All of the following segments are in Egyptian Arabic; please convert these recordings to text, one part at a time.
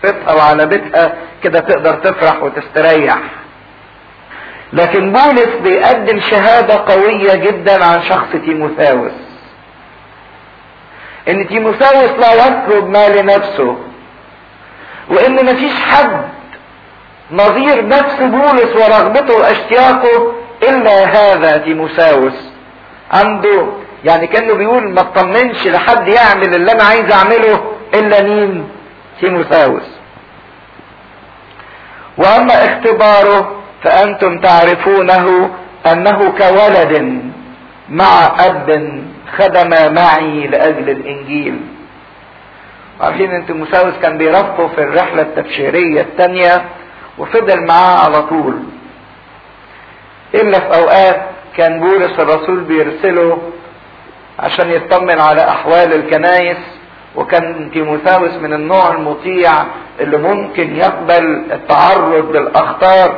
بيتها وعلى بيتها كده تقدر تفرح وتستريح لكن بولس بيقدم شهادة قوية جدا عن شخص تيموثاوس ان تيموثاوس لا يطلب ما لنفسه وان مفيش حد نظير نفس بولس ورغبته واشتياقه الا هذا تيموثاوس عنده يعني كانه بيقول ما اطمنش لحد يعمل اللي انا عايز اعمله الا مين تيموثاوس واما اختباره فانتم تعرفونه انه كولد مع اب خدم معي لاجل الانجيل عارفين ان تيموثاوس كان بيرافقه في الرحلة التبشيرية الثانية وفضل معاه على طول الا في اوقات كان بولس الرسول بيرسله عشان يطمن على احوال الكنايس وكان تيموثاوس من النوع المطيع اللي ممكن يقبل التعرض للاخطار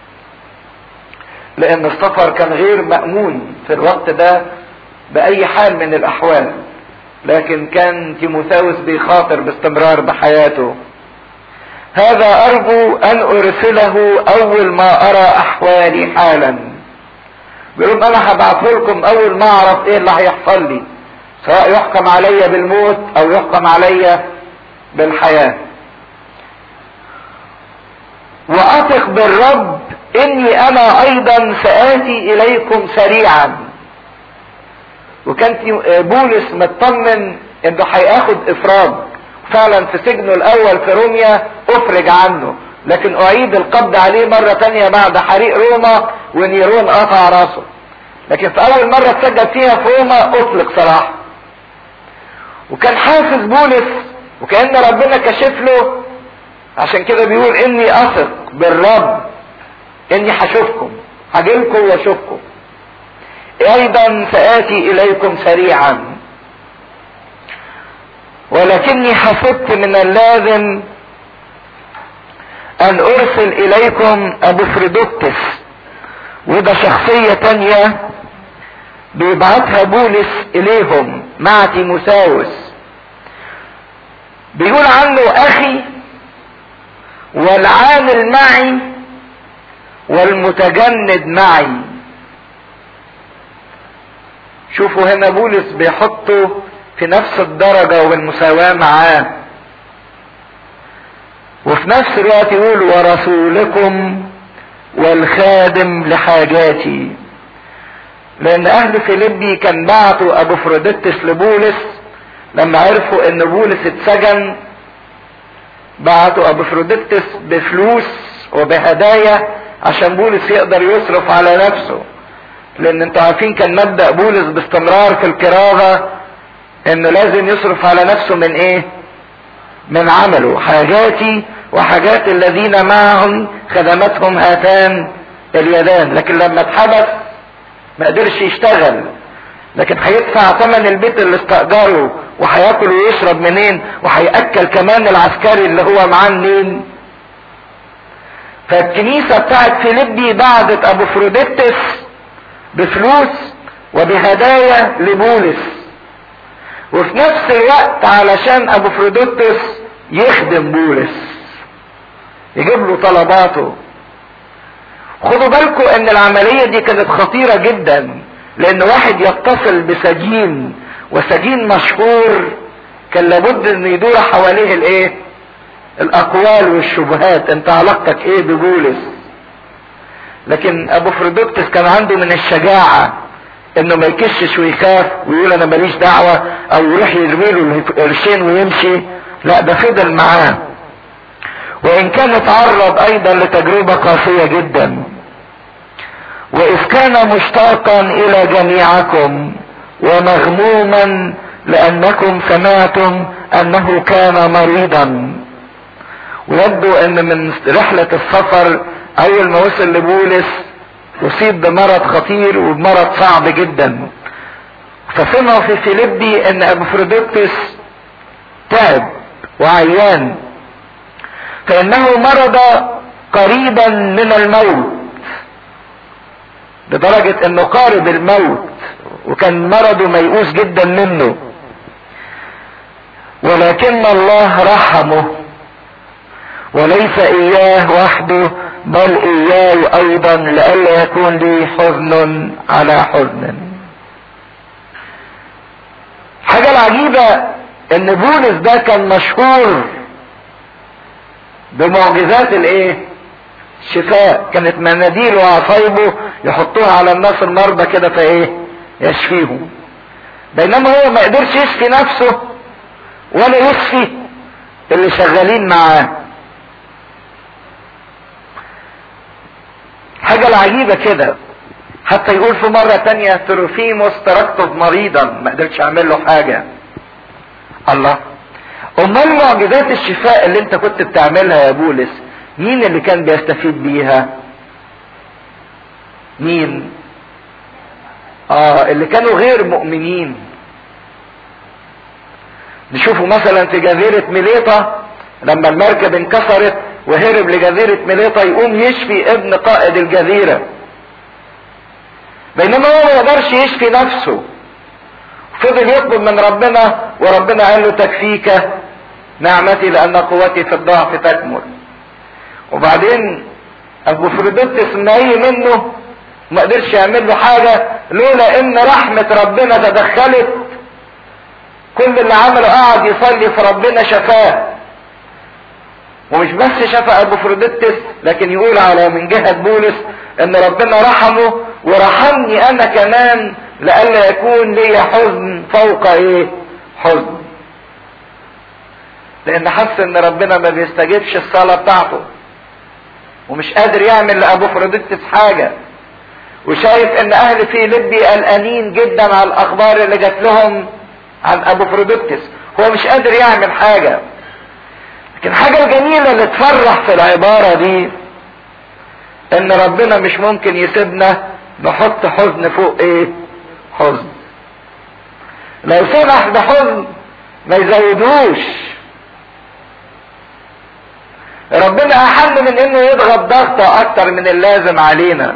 لان السفر كان غير مأمون في الوقت ده باي حال من الاحوال لكن كان تيموثاوس بيخاطر باستمرار بحياته هذا ارجو ان ارسله اول ما ارى احوالي حالا بيقول انا هبعته لكم اول ما اعرف ايه اللي هيحصل لي سواء يحكم علي بالموت او يحكم علي بالحياة واثق بالرب اني انا ايضا ساتي اليكم سريعا وكان بولس مطمن انه هياخد افراج فعلا في سجنه الاول في روميا افرج عنه لكن اعيد القبض عليه مرة تانية بعد حريق روما ونيرون قطع راسه لكن في اول مرة اتسجل فيها في روما اطلق صراحة وكان حاسس بولس وكأن ربنا كشف له عشان كده بيقول اني اثق بالرب اني هشوفكم هجيلكم واشوفكم ايضا ساتي اليكم سريعا ولكني حسبت من اللازم ان ارسل اليكم ابو فريدوكتس وده شخصية تانية بيبعتها بولس اليهم مع تيموساوس بيقول عنه اخي والعامل معي والمتجند معي شوفوا هنا بولس بيحطه في نفس الدرجة والمساواة معاه وفي نفس الوقت يقول ورسولكم والخادم لحاجاتي لان اهل فيليبي كان بعتوا ابو فروديتس لبولس لما عرفوا ان بولس اتسجن بعتوا ابو فروديتس بفلوس وبهدايا عشان بولس يقدر يصرف على نفسه لان انتوا عارفين كان مبدأ بولس باستمرار في الكراهة انه لازم يصرف على نفسه من ايه من عمله حاجاتي وحاجات الذين معهم خدمتهم هاتان اليدان لكن لما اتحبس ما قدرش يشتغل لكن هيدفع ثمن البيت اللي استأجره وهياكل ويشرب منين وهيأكل كمان العسكري اللي هو معاه منين فالكنيسة بتاعت فيليبي بعدت ابو فروديتس بفلوس وبهدايا لبولس وفي نفس الوقت علشان ابو فروديتس يخدم بولس يجيب له طلباته خدوا بالكم ان العملية دي كانت خطيرة جدا لان واحد يتصل بسجين وسجين مشهور كان لابد ان يدور حواليه الايه الاقوال والشبهات انت علاقتك ايه ببولس لكن ابو فرودوكتس كان عنده من الشجاعة انه ما يكشش ويخاف ويقول انا ماليش دعوة او يروح يرمي له القرشين ويمشي لا ده فضل معاه وان كان اتعرض ايضا لتجربة قاسية جدا واذ كان مشتاقا الى جميعكم ومغموما لانكم سمعتم انه كان مريضا ويبدو ان من رحلة السفر اول ما وصل لبولس اصيب بمرض خطير وبمرض صعب جدا فسمعوا في فيليبي ان ابو فرودوكتس تعب وعيان فانه مرض قريبا من الموت لدرجة انه قارب الموت وكان مرضه ميؤوس جدا منه ولكن الله رحمه وليس اياه وحده بل اياي ايضا لئلا يكون لي حزن على حزن حاجة العجيبة ان بولس ده كان مشهور بمعجزات الايه الشفاء كانت مناديل وعصايبه يحطوها على الناس المرضى كده فايه يشفيهم بينما هو ما قدرش يشفي نفسه ولا يشفي اللي شغالين معاه حاجة العجيبة كده حتى يقول في مرة تانية تروفيموس تركته مريضا ما قدرتش اعمل له حاجة الله امال معجزات الشفاء اللي انت كنت بتعملها يا بولس مين اللي كان بيستفيد بيها مين اه اللي كانوا غير مؤمنين نشوفوا مثلا في جزيرة ميليطا لما المركب انكسرت وهرب لجزيرة ميليطا يقوم يشفي ابن قائد الجزيرة بينما هو ما يقدرش يشفي نفسه فضل يطلب من ربنا وربنا قال له تكفيك نعمتي لان قوتي في الضعف تكمل وبعدين ابو فريدوتس منعي منه ما قدرش يعمل له حاجة لولا ان رحمة ربنا تدخلت كل اللي عمله قعد يصلي في ربنا شفاه ومش بس شفى ابو فريدوتس لكن يقول على من جهة بولس ان ربنا رحمه ورحمني انا كمان لئلا يكون لي حزن فوق ايه حزن لان حس ان ربنا ما بيستجيبش الصلاة بتاعته ومش قادر يعمل لابو فريدوتس حاجة وشايف ان اهل فيليبي قلقانين جدا على الاخبار اللي جات لهم عن ابو فريدوتس هو مش قادر يعمل حاجة لكن الحاجة الجميلة اللي تفرح في العبارة دي ان ربنا مش ممكن يسيبنا نحط حزن فوق ايه حزن لو سمح بحزن ما يزودوش ربنا احل من انه يضغط ضغطة اكتر من اللازم علينا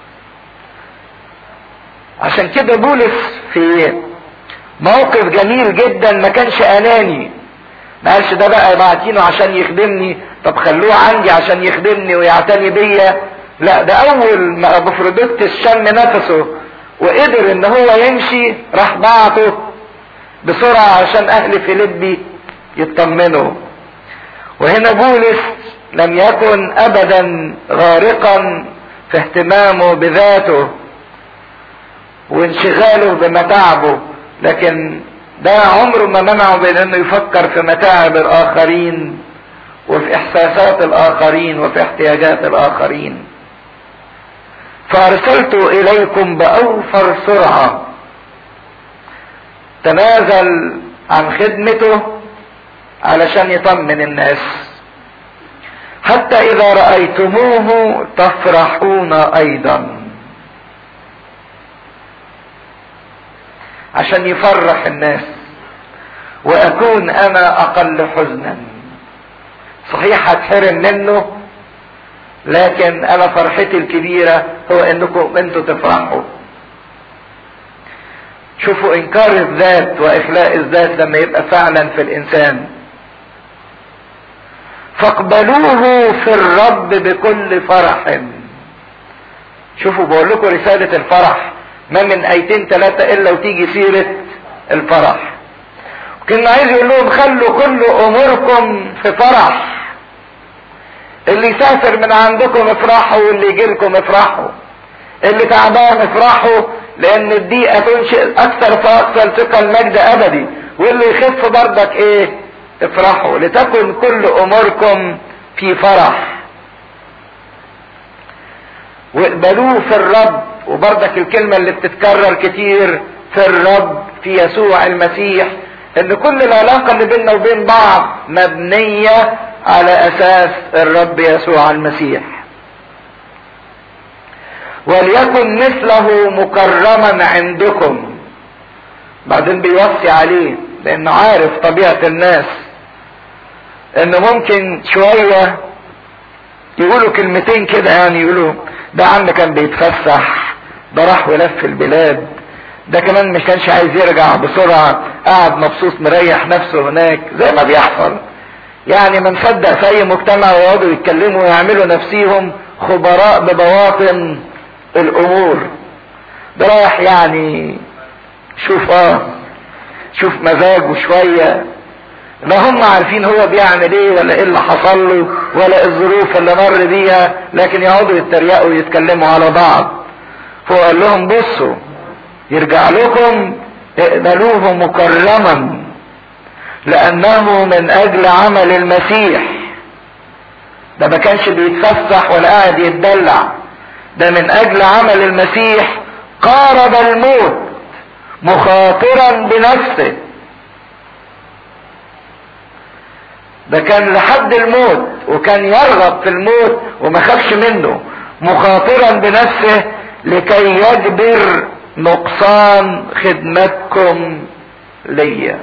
عشان كده بولس في موقف جميل جدا ما كانش اناني ما قالش ده بقى باعتينه عشان يخدمني طب خلوه عندي عشان يخدمني ويعتني بيا لا ده اول ما ابو فرودوتس شم نفسه وقدر ان هو يمشي راح بعته بسرعة عشان اهل فيليبي يطمنوا وهنا بولس لم يكن ابدا غارقا في اهتمامه بذاته وانشغاله بمتاعبه لكن ده عمره ما منعه بين انه يفكر في متاعب الاخرين وفي احساسات الاخرين وفي احتياجات الاخرين فارسلت اليكم باوفر سرعه تنازل عن خدمته علشان يطمن الناس حتى اذا رايتموه تفرحون ايضا عشان يفرح الناس واكون انا اقل حزنا صحيح هتحرم منه لكن انا فرحتي الكبيرة هو انكم انتوا تفرحوا شوفوا انكار الذات واخلاء الذات لما يبقى فعلا في الانسان فاقبلوه في الرب بكل فرح شوفوا بقول لكم رسالة الفرح ما من ايتين ثلاثة الا وتيجي سيرة الفرح كنا عايز يقول لهم خلوا كل اموركم في فرح اللي يسافر من عندكم افرحوا واللي يجي لكم افرحوا اللي تعبان افرحوا لان الدقيقة تنشئ اكثر فاكثر ثقة المجد ابدي واللي يخف برضك ايه افرحوا لتكن كل اموركم في فرح واقبلوه في الرب وبرضك الكلمة اللي بتتكرر كتير في الرب في يسوع المسيح ان كل العلاقة اللي بيننا وبين بعض مبنية على اساس الرب يسوع المسيح وليكن مثله مكرما عندكم بعدين بيوصي عليه لانه عارف طبيعة الناس انه ممكن شوية يقولوا كلمتين كده يعني يقولوا ده عم كان بيتفسح ده راح ولف البلاد ده كمان مش كانش عايز يرجع بسرعة قاعد مبسوط مريح نفسه هناك زي ما بيحصل يعني من صدق في اي مجتمع ويقعدوا يتكلموا ويعملوا نفسيهم خبراء ببواطن الامور ده رايح يعني شوف اه شوف مزاجه شوية لا هم عارفين هو بيعمل ايه ولا ايه اللي حصل له ولا الظروف اللي مر بيها لكن يقعدوا يتريقوا ويتكلموا على بعض فهو قال لهم بصوا يرجع لكم اقبلوه مكرما لانه من اجل عمل المسيح ده ما كانش بيتفسح ولا قاعد يتدلع ده من اجل عمل المسيح قارب الموت مخاطرا بنفسه ده كان لحد الموت وكان يرغب في الموت وما خافش منه مخاطرا بنفسه لكي يجبر نقصان خدمتكم ليا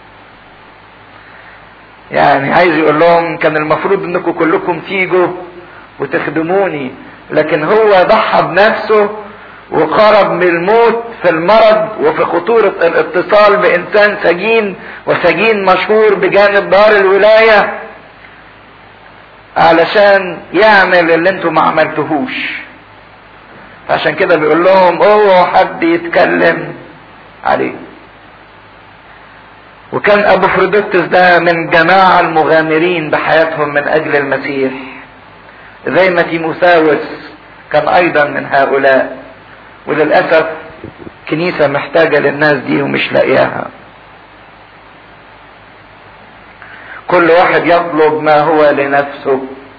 يعني عايز يقول لهم كان المفروض انكم كلكم تيجوا وتخدموني لكن هو ضحى بنفسه وقرب من الموت في المرض وفي خطورة الاتصال بإنسان سجين وسجين مشهور بجانب دار الولاية علشان يعمل اللي انتوا ما عملتهوش عشان كده بيقول لهم اوعوا حد يتكلم عليه وكان ابو فرودكتس ده من جماعة المغامرين بحياتهم من اجل المسيح زي ما تيموساوس كان ايضا من هؤلاء وللأسف كنيسة محتاجة للناس دي ومش لاقياها كل واحد يطلب ما هو لنفسه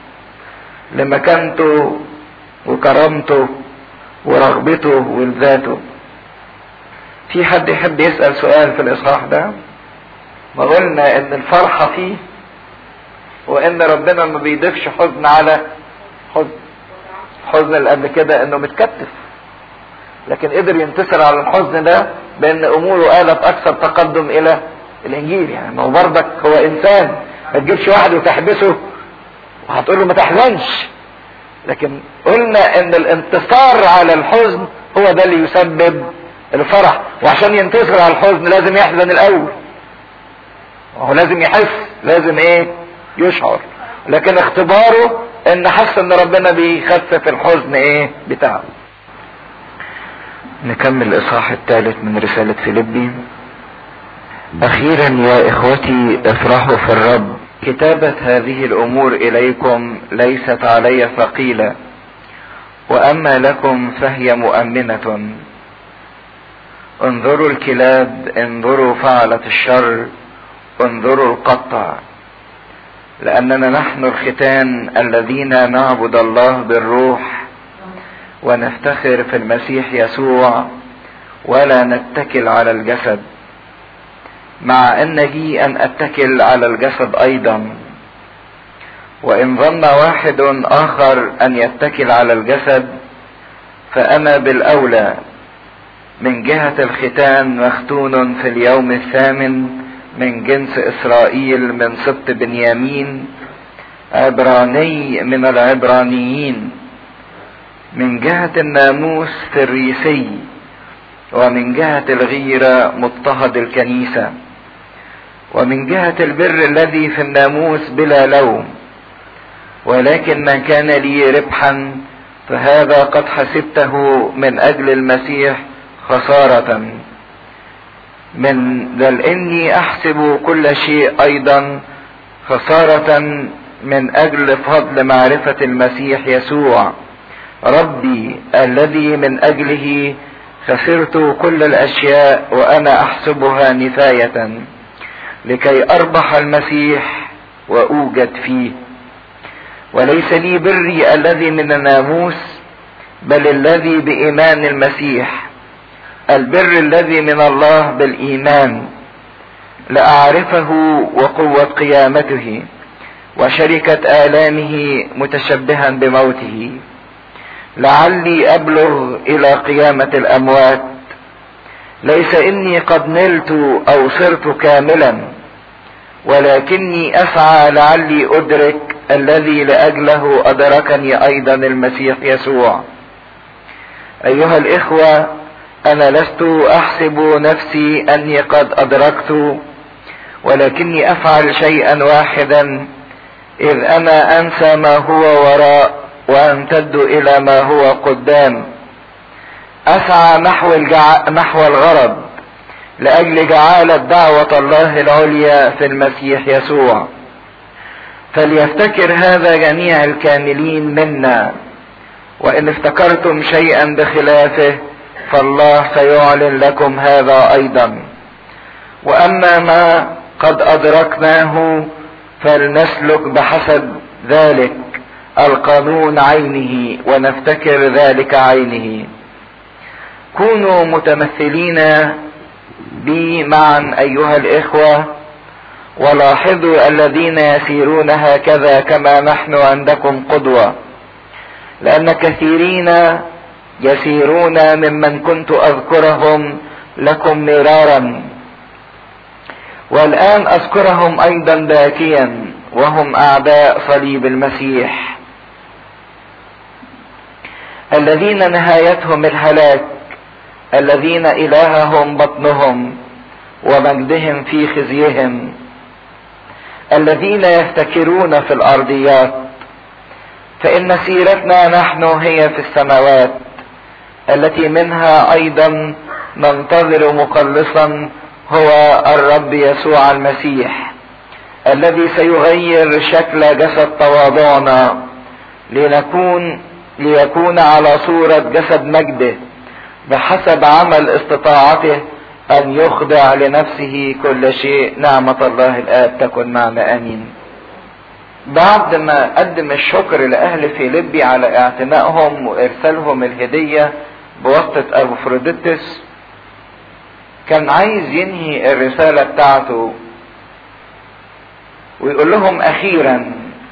لمكانته وكرامته ورغبته ولذاته في حد يحب يسأل سؤال في الإصحاح ده ما قلنا ان الفرحة فيه وان ربنا ما بيضيفش حزن على حزن حزن اللي قبل كده انه متكتف لكن قدر ينتصر على الحزن ده بان اموره آلت اكثر تقدم الى الانجيل يعني ما هو برضك هو انسان ما تجيبش واحد وتحبسه وهتقول له ما تحزنش لكن قلنا ان الانتصار على الحزن هو ده اللي يسبب الفرح وعشان ينتصر على الحزن لازم يحزن الاول وهو لازم يحس لازم ايه يشعر لكن اختباره ان حس ان ربنا بيخفف الحزن ايه بتاعه نكمل الاصحاح الثالث من رسالة فيليبي اخيرا يا اخوتي افرحوا في الرب كتابة هذه الامور اليكم ليست علي ثقيلة واما لكم فهي مؤمنة انظروا الكلاب انظروا فعلة الشر انظروا القطع لاننا نحن الختان الذين نعبد الله بالروح ونفتخر في المسيح يسوع ولا نتكل على الجسد مع اني ان اتكل على الجسد ايضا وان ظن واحد اخر ان يتكل على الجسد فانا بالاولى من جهة الختان مختون في اليوم الثامن من جنس اسرائيل من سبط بنيامين عبراني من العبرانيين من جهة الناموس فريسي ومن جهة الغيرة مضطهد الكنيسة ومن جهة البر الذي في الناموس بلا لوم ولكن ما كان لي ربحا فهذا قد حسبته من اجل المسيح خسارة من بل اني احسب كل شيء ايضا خسارة من اجل فضل معرفة المسيح يسوع ربي الذي من اجله خسرت كل الاشياء وانا احسبها نفاية لكي اربح المسيح واوجد فيه وليس لي بري الذي من الناموس بل الذي بايمان المسيح البر الذي من الله بالايمان لاعرفه وقوه قيامته وشركه الامه متشبها بموته لعلي ابلغ الى قيامه الاموات ليس اني قد نلت او صرت كاملا ولكني اسعى لعلي ادرك الذي لاجله ادركني ايضا المسيح يسوع ايها الاخوه انا لست احسب نفسي اني قد ادركت ولكني افعل شيئا واحدا إذ أنا أنسى ما هو وراء وأمتد إلى ما هو قدام أسعى نحو, الجع... نحو الغرض لأجل جعالة دعوة الله العليا في المسيح يسوع فليفتكر هذا جميع الكاملين منا وإن افتكرتم شيئا بخلافه فالله سيعلن لكم هذا أيضا وأما ما قد أدركناه فلنسلك بحسب ذلك القانون عينه ونفتكر ذلك عينه كونوا متمثلين بي معا ايها الاخوه ولاحظوا الذين يسيرون هكذا كما نحن عندكم قدوه لان كثيرين يسيرون ممن كنت اذكرهم لكم مرارا والان اذكرهم ايضا باكيا وهم اعداء صليب المسيح الذين نهايتهم الهلاك الذين الههم بطنهم ومجدهم في خزيهم الذين يفتكرون في الارضيات فان سيرتنا نحن هي في السماوات التي منها ايضا ننتظر مخلصا هو الرب يسوع المسيح الذي سيغير شكل جسد تواضعنا لنكون ليكون على صورة جسد مجده بحسب عمل استطاعته ان يخضع لنفسه كل شيء نعمة الله الآب تكن معنا امين بعد ما قدم الشكر لأهل فيليبي على اعتنائهم وإرسالهم الهدية بواسطة أبوفروديتس كان عايز ينهي الرسالة بتاعته ويقول لهم أخيرا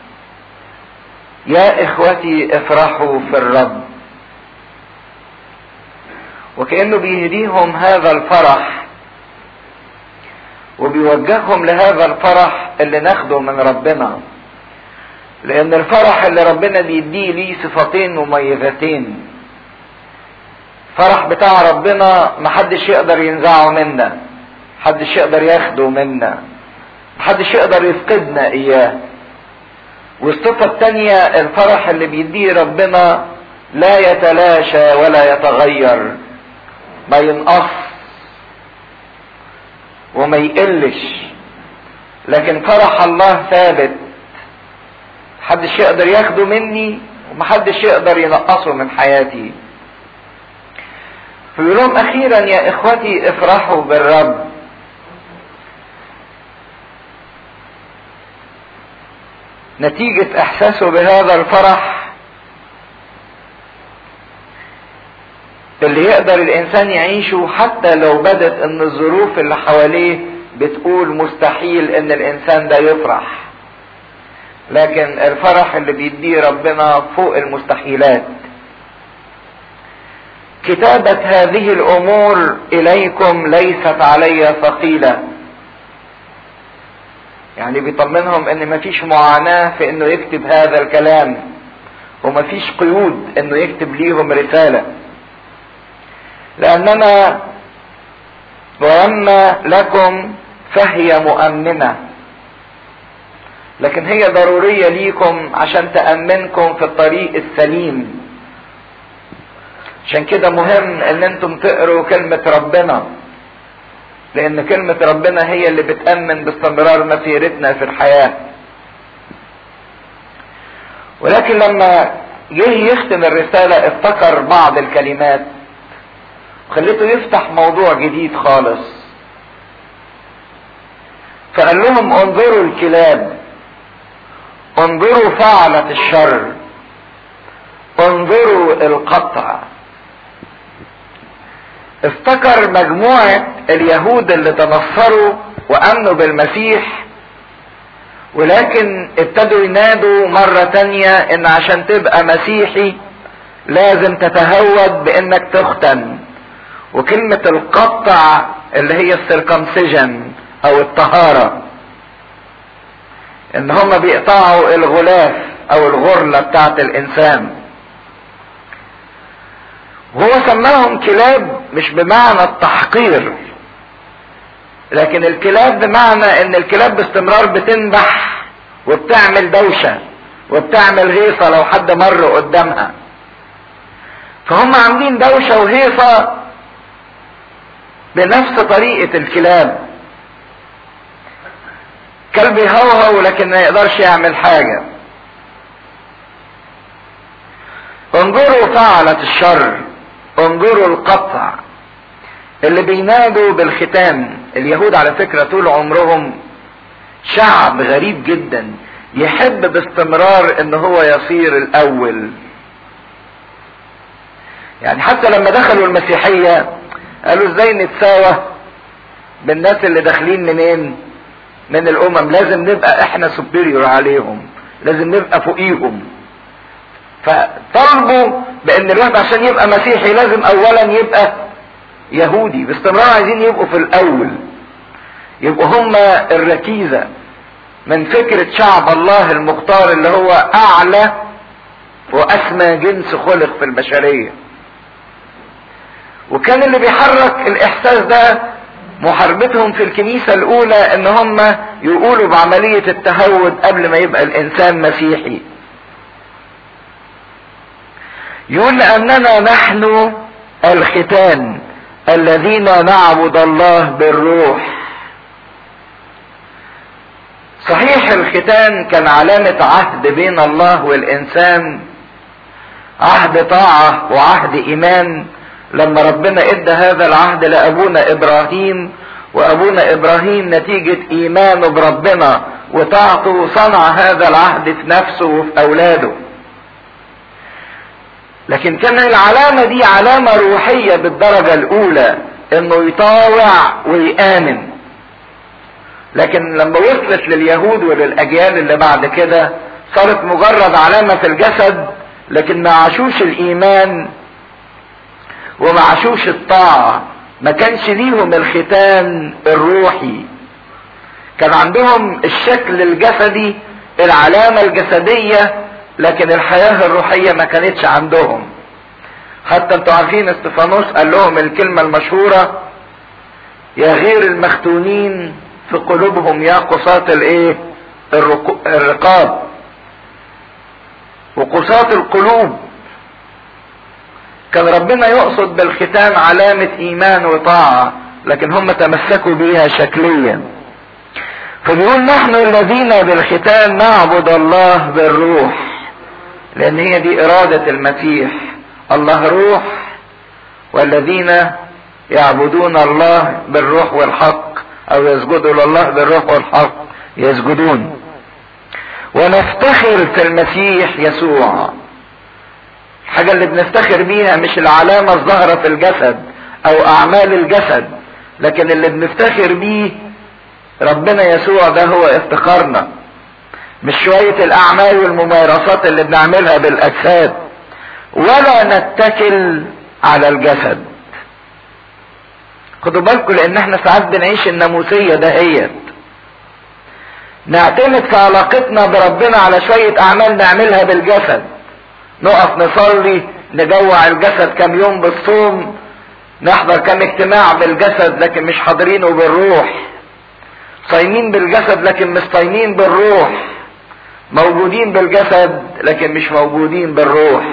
يا إخوتي افرحوا في الرب وكأنه بيهديهم هذا الفرح وبيوجههم لهذا الفرح اللي ناخده من ربنا لأن الفرح اللي ربنا بيديه ليه صفتين مميزتين فرح بتاع ربنا محدش يقدر ينزعه منا محدش يقدر ياخده منا محدش يقدر يفقدنا اياه والصفة التانية الفرح اللي بيديه ربنا لا يتلاشى ولا يتغير ما ينقص وما يقلش لكن فرح الله ثابت محدش يقدر ياخده مني ومحدش يقدر ينقصه من حياتي فيقول لهم اخيرا يا اخوتي افرحوا بالرب نتيجة احساسه بهذا الفرح اللي يقدر الانسان يعيشه حتى لو بدت ان الظروف اللي حواليه بتقول مستحيل ان الانسان ده يفرح لكن الفرح اللي بيديه ربنا فوق المستحيلات كتابة هذه الامور اليكم ليست علي ثقيلة يعني بيطمنهم ان مفيش معاناة في انه يكتب هذا الكلام ومفيش قيود انه يكتب ليهم رسالة لاننا وأما لكم فهي مؤمنة لكن هي ضرورية ليكم عشان تأمنكم في الطريق السليم عشان كده مهم ان انتم تقروا كلمة ربنا لان كلمة ربنا هي اللي بتأمن باستمرار مسيرتنا في الحياة ولكن لما جه يختم الرسالة افتكر بعض الكلمات وخليته يفتح موضوع جديد خالص فقال لهم انظروا الكلاب انظروا فعلة الشر انظروا القطع افتكر مجموعة اليهود اللي تنصروا وامنوا بالمسيح ولكن ابتدوا ينادوا مرة تانية ان عشان تبقى مسيحي لازم تتهود بانك تختن وكلمة القطع اللي هي السيركمسيجن او الطهارة ان هم بيقطعوا الغلاف او الغرلة بتاعت الانسان وهو سماهم كلاب مش بمعنى التحقير لكن الكلاب بمعنى ان الكلاب باستمرار بتنبح وبتعمل دوشة وبتعمل هيصة لو حد مر قدامها فهم عاملين دوشة وهيصة بنفس طريقة الكلاب كلب يهوهو لكن ما يقدرش يعمل حاجة انظروا فعلة الشر انظروا القطع اللي بينادوا بالختان اليهود على فكرة طول عمرهم شعب غريب جدا يحب باستمرار ان هو يصير الاول يعني حتى لما دخلوا المسيحية قالوا ازاي نتساوى بالناس اللي داخلين منين من الامم لازم نبقى احنا سوبيريور عليهم لازم نبقى فوقيهم فطلبوا بان الواحد عشان يبقى مسيحي لازم اولا يبقى يهودي باستمرار عايزين يبقوا في الاول يبقوا هم الركيزة من فكرة شعب الله المختار اللي هو اعلى واسمى جنس خلق في البشرية وكان اللي بيحرك الاحساس ده محاربتهم في الكنيسة الاولى ان هم يقولوا بعملية التهود قبل ما يبقى الانسان مسيحي يقول لاننا نحن الختان الذين نعبد الله بالروح صحيح الختان كان علامة عهد بين الله والإنسان عهد طاعة وعهد إيمان لما ربنا ادى هذا العهد لأبونا إبراهيم وأبونا إبراهيم نتيجة إيمانه بربنا وطاعته صنع هذا العهد في نفسه وفي أولاده لكن كان العلامة دي علامة روحية بالدرجة الأولى إنه يطاوع ويآمن لكن لما وصلت لليهود وللأجيال اللي بعد كده صارت مجرد علامة في الجسد لكن ما عاشوش الإيمان وما عاشوش الطاعة ما كانش ليهم الختان الروحي كان عندهم الشكل الجسدي العلامة الجسدية لكن الحياة الروحية ما كانتش عندهم حتى انتوا عارفين استفانوس قال لهم الكلمة المشهورة يا غير المختونين في قلوبهم يا قصاة الايه الرقاب وقصاة القلوب كان ربنا يقصد بالختان علامة ايمان وطاعة لكن هم تمسكوا بيها شكليا فبيقول نحن الذين بالختان نعبد الله بالروح لان هي دي ارادة المسيح الله روح والذين يعبدون الله بالروح والحق او يسجدوا لله بالروح والحق يسجدون ونفتخر في المسيح يسوع الحاجة اللي بنفتخر بيها مش العلامة الظاهرة في الجسد او اعمال الجسد لكن اللي بنفتخر بيه ربنا يسوع ده هو افتخارنا مش شوية الاعمال والممارسات اللي بنعملها بالاجساد ولا نتكل على الجسد خدوا بالكم لان احنا ساعات بنعيش الناموسية دهيت نعتمد في علاقتنا بربنا على شوية اعمال نعملها بالجسد نقف نصلي نجوع الجسد كم يوم بالصوم نحضر كم اجتماع بالجسد لكن مش حاضرينه بالروح صايمين بالجسد لكن مش صايمين بالروح موجودين بالجسد لكن مش موجودين بالروح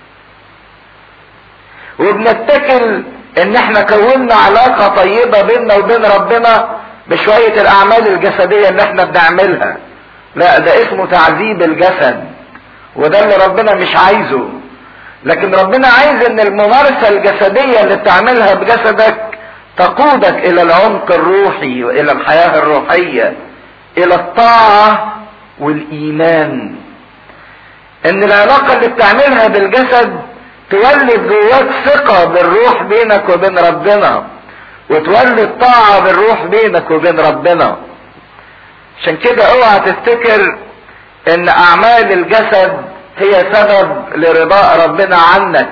وبنتكل ان احنا كونا علاقة طيبة بيننا وبين ربنا بشوية الاعمال الجسدية اللي احنا بنعملها لا ده اسمه تعذيب الجسد وده اللي ربنا مش عايزه لكن ربنا عايز ان الممارسة الجسدية اللي بتعملها بجسدك تقودك الى العمق الروحي والى الحياة الروحية الى الطاعة والايمان ان العلاقة اللي بتعملها بالجسد تولد جواك ثقة بالروح بينك وبين ربنا وتولد طاعة بالروح بينك وبين ربنا عشان كده اوعى تفتكر ان اعمال الجسد هي سبب لرضاء ربنا عنك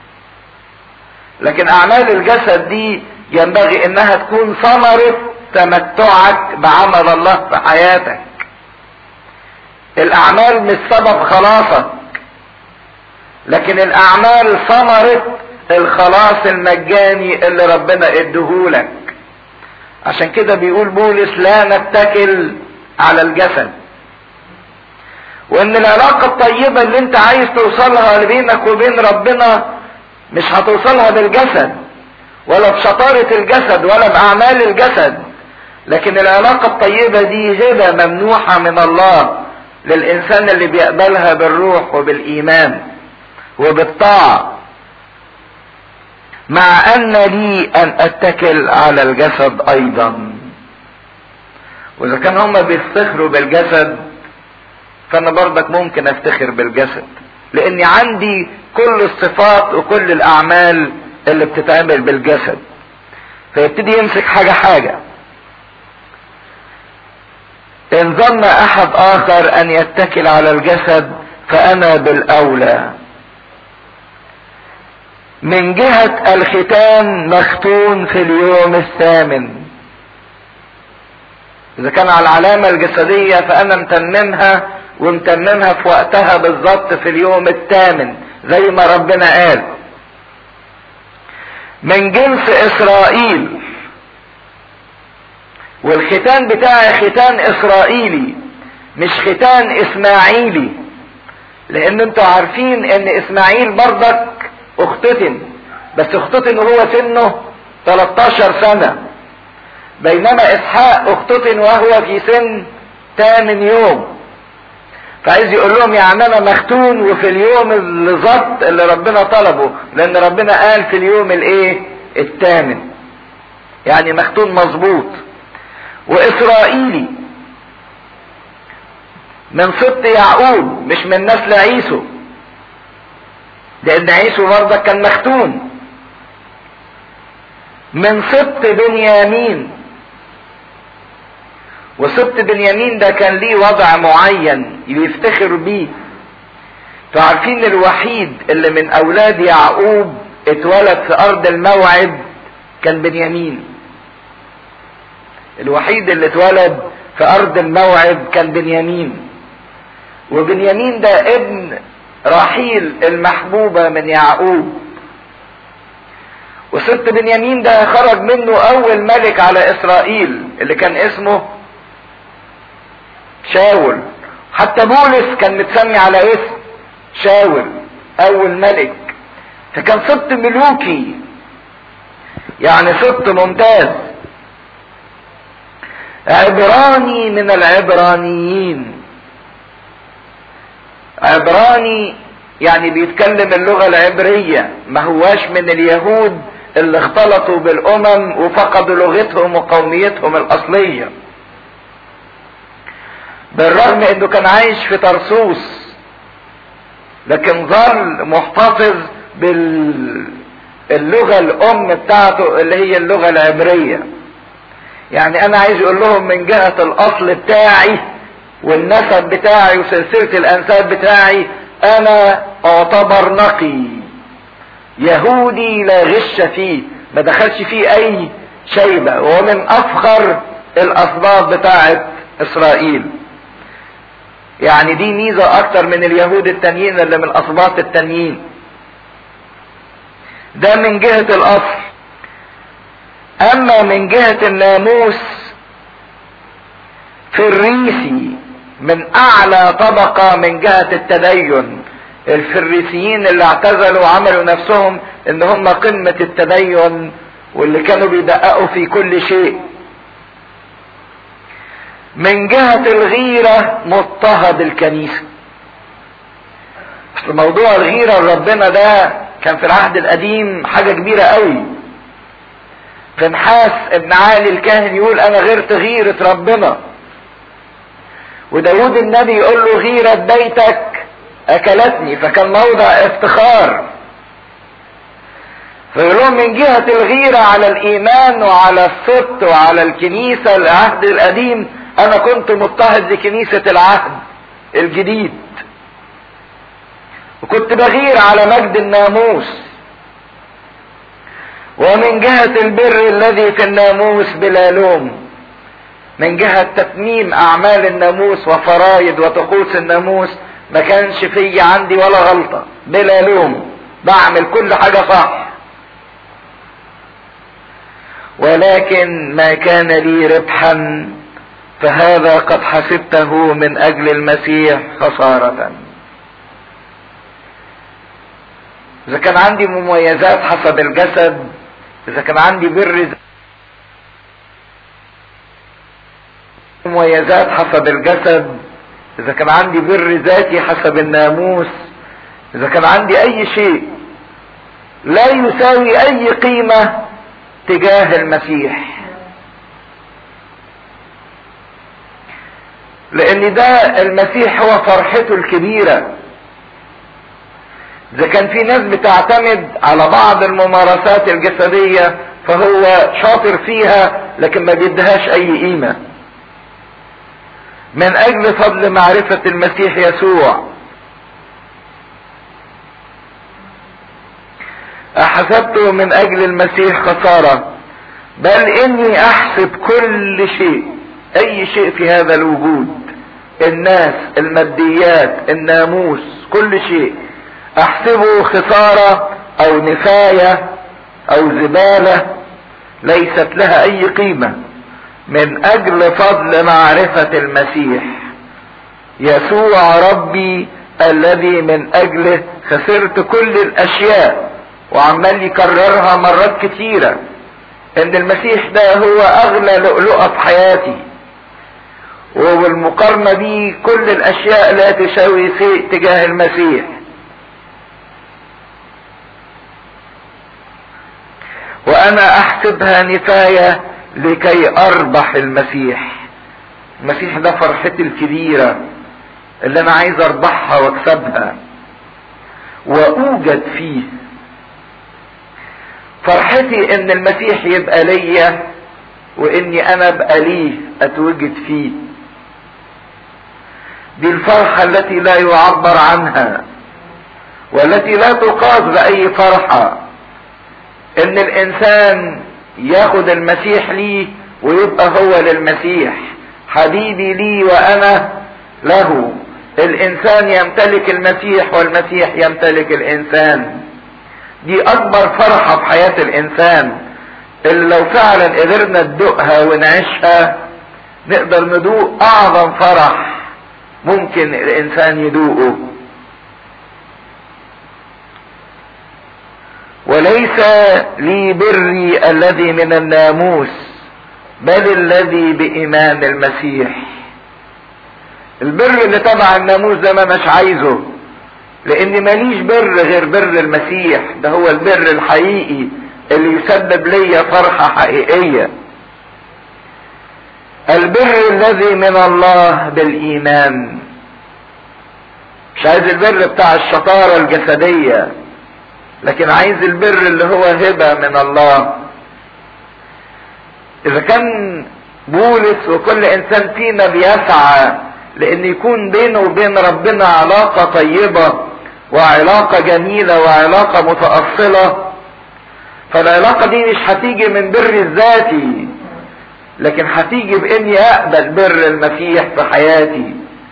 لكن اعمال الجسد دي ينبغي انها تكون ثمرة تمتعك بعمل الله في حياتك الاعمال مش سبب خلاصك لكن الاعمال ثمرة الخلاص المجاني اللي ربنا اديهولك عشان كده بيقول بولس لا نتكل على الجسد وان العلاقة الطيبة اللي انت عايز توصلها بينك وبين ربنا مش هتوصلها بالجسد ولا بشطارة الجسد ولا بأعمال الجسد لكن العلاقة الطيبة دي هبة ممنوحة من الله للإنسان اللي بيقبلها بالروح وبالإيمان وبالطاعة مع أن لي أن أتكل على الجسد أيضا وإذا كان هما بيفتخروا بالجسد فأنا برضك ممكن أفتخر بالجسد لأني عندي كل الصفات وكل الأعمال اللي بتتعمل بالجسد فيبتدي يمسك حاجة حاجة إن ظن أحد آخر أن يتكل على الجسد فأنا بالأولى من جهة الختان مختون في اليوم الثامن إذا كان على العلامة الجسدية فأنا متممها ومتممها في وقتها بالظبط في اليوم الثامن زي ما ربنا قال من جنس إسرائيل والختان بتاعي ختان إسرائيلي مش ختان إسماعيلي لأن انتوا عارفين إن إسماعيل برضك اختتن بس اختتن وهو سنه 13 سنة بينما اسحاق اختتن وهو في سن 8 يوم فعايز يقول لهم يعني انا مختون وفي اليوم اللي ظبط اللي ربنا طلبه لان ربنا قال في اليوم الايه الثامن يعني مختون مظبوط واسرائيلي من سبط يعقوب مش من نسل عيسو لان عيسو برضك كان مختون من سبط بنيامين وسبط بنيامين ده كان ليه وضع معين يفتخر بيه فعارفين الوحيد اللي من اولاد يعقوب اتولد في ارض الموعد كان بنيامين الوحيد اللي اتولد في ارض الموعد كان بنيامين وبنيامين ده ابن راحيل المحبوبة من يعقوب وست بنيامين ده خرج منه اول ملك على اسرائيل اللي كان اسمه شاول حتى بولس كان متسمي على اسم شاول اول ملك فكان سبط ملوكي يعني سبط ممتاز عبراني من العبرانيين عبراني يعني بيتكلم اللغة العبرية ما هواش من اليهود اللي اختلطوا بالامم وفقدوا لغتهم وقوميتهم الاصليه بالرغم انه كان عايش في طرسوس لكن ظل محتفظ باللغة الام بتاعته اللي هي اللغة العبرية يعني انا عايز اقول لهم من جهة الاصل بتاعي والنسب بتاعي وسلسلة الانساب بتاعي انا اعتبر نقي يهودي لا غش فيه ما دخلش فيه اي شيبة ومن افخر الاسباط بتاعت اسرائيل يعني دي ميزة اكتر من اليهود التانيين اللي من الاسباط التانيين ده من جهة الاصل اما من جهة الناموس فريسي من اعلى طبقة من جهة التدين الفريسيين اللي اعتزلوا وعملوا نفسهم ان هم قمة التدين واللي كانوا بيدققوا في كل شيء من جهة الغيرة مضطهد الكنيسة اصل موضوع الغيرة لربنا ده كان في العهد القديم حاجة كبيرة قوي فنحاس ابن عالي الكاهن يقول انا غيرت غيرة ربنا وداود النبي يقول له غيرة بيتك اكلتني فكان موضع افتخار فيقول لهم من جهة الغيرة على الايمان وعلى السبت وعلى الكنيسة العهد القديم انا كنت مضطهد لكنيسة العهد الجديد وكنت بغير على مجد الناموس ومن جهة البر الذي في الناموس بلا لوم من جهة تتميم اعمال الناموس وفرايد وطقوس الناموس ما كانش في عندي ولا غلطة بلا لوم بعمل كل حاجة صح ولكن ما كان لي ربحا فهذا قد حسبته من اجل المسيح خسارة اذا كان عندي مميزات حسب الجسد اذا كان عندي بر مميزات حسب الجسد اذا كان عندي بر ذاتي حسب الناموس اذا كان عندي اي شيء لا يساوي اي قيمة تجاه المسيح لان ده المسيح هو فرحته الكبيرة اذا كان في ناس بتعتمد على بعض الممارسات الجسدية فهو شاطر فيها لكن ما بيدهاش اي قيمة من اجل فضل معرفة المسيح يسوع احسبته من اجل المسيح خسارة بل اني احسب كل شيء اي شيء في هذا الوجود الناس الماديات الناموس كل شيء احسبه خسارة او نفاية او زبالة ليست لها اي قيمة من اجل فضل معرفة المسيح يسوع ربي الذي من اجله خسرت كل الاشياء وعمال يكررها مرات كتيرة ان المسيح ده هو اغلى لؤلؤة في حياتي وبالمقارنة دي كل الاشياء لا تساوي شيء تجاه المسيح وانا احسبها نفاية لكي اربح المسيح المسيح ده فرحتي الكبيرة اللي انا عايز اربحها واكسبها واوجد فيه فرحتي ان المسيح يبقى ليا واني انا ابقى ليه اتوجد فيه دي الفرحة التي لا يعبر عنها والتي لا تقاس بأي فرحة ان الانسان ياخد المسيح ليه ويبقى هو للمسيح حبيبي لي وانا له الانسان يمتلك المسيح والمسيح يمتلك الانسان دي اكبر فرحة في حياة الانسان اللي لو فعلا قدرنا ندوقها ونعيشها نقدر ندوق اعظم فرح ممكن الانسان يدوقه وليس لي بري الذي من الناموس بل الذي بإيمان المسيح البر اللي تبع الناموس ده ما مش عايزه لان ماليش بر غير بر المسيح ده هو البر الحقيقي اللي يسبب لي فرحة حقيقية البر الذي من الله بالايمان مش عايز البر بتاع الشطارة الجسدية لكن عايز البر اللي هو هبة من الله اذا كان بولس وكل انسان فينا بيسعى لان يكون بينه وبين ربنا علاقة طيبة وعلاقة جميلة وعلاقة متأصلة فالعلاقة دي مش هتيجي من بر الذاتي لكن هتيجي باني اقبل بر المسيح في حياتي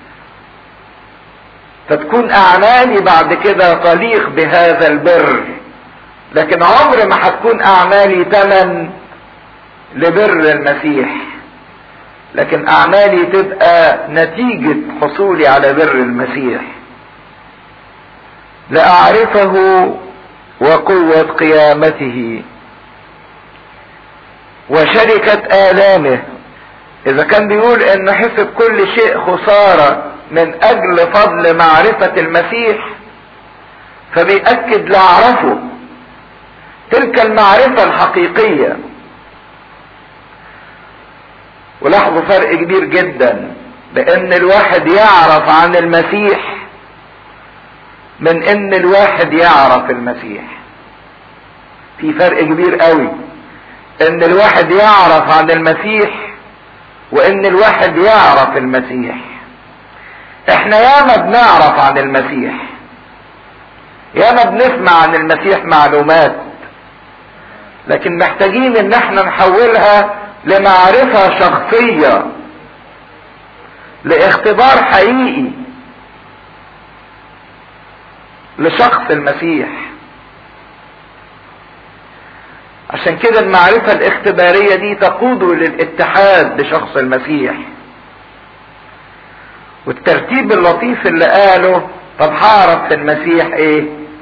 فتكون اعمالي بعد كده تليق بهذا البر لكن عمر ما هتكون اعمالي تمن لبر المسيح لكن اعمالي تبقى نتيجة حصولي على بر المسيح لاعرفه وقوة قيامته وشركة آلامه إذا كان بيقول إن حسب كل شيء خسارة من أجل فضل معرفة المسيح فبيأكد لأعرفه تلك المعرفة الحقيقية ولاحظوا فرق كبير جدا بأن الواحد يعرف عن المسيح من ان الواحد يعرف المسيح في فرق كبير قوي ان الواحد يعرف عن المسيح وان الواحد يعرف المسيح احنا ياما بنعرف عن المسيح ياما بنسمع عن المسيح معلومات لكن محتاجين ان احنا نحولها لمعرفة شخصية لاختبار حقيقي لشخص المسيح عشان كده المعرفة الاختبارية دي تقود للاتحاد بشخص المسيح والترتيب اللطيف اللي قاله طب هعرف في المسيح ايه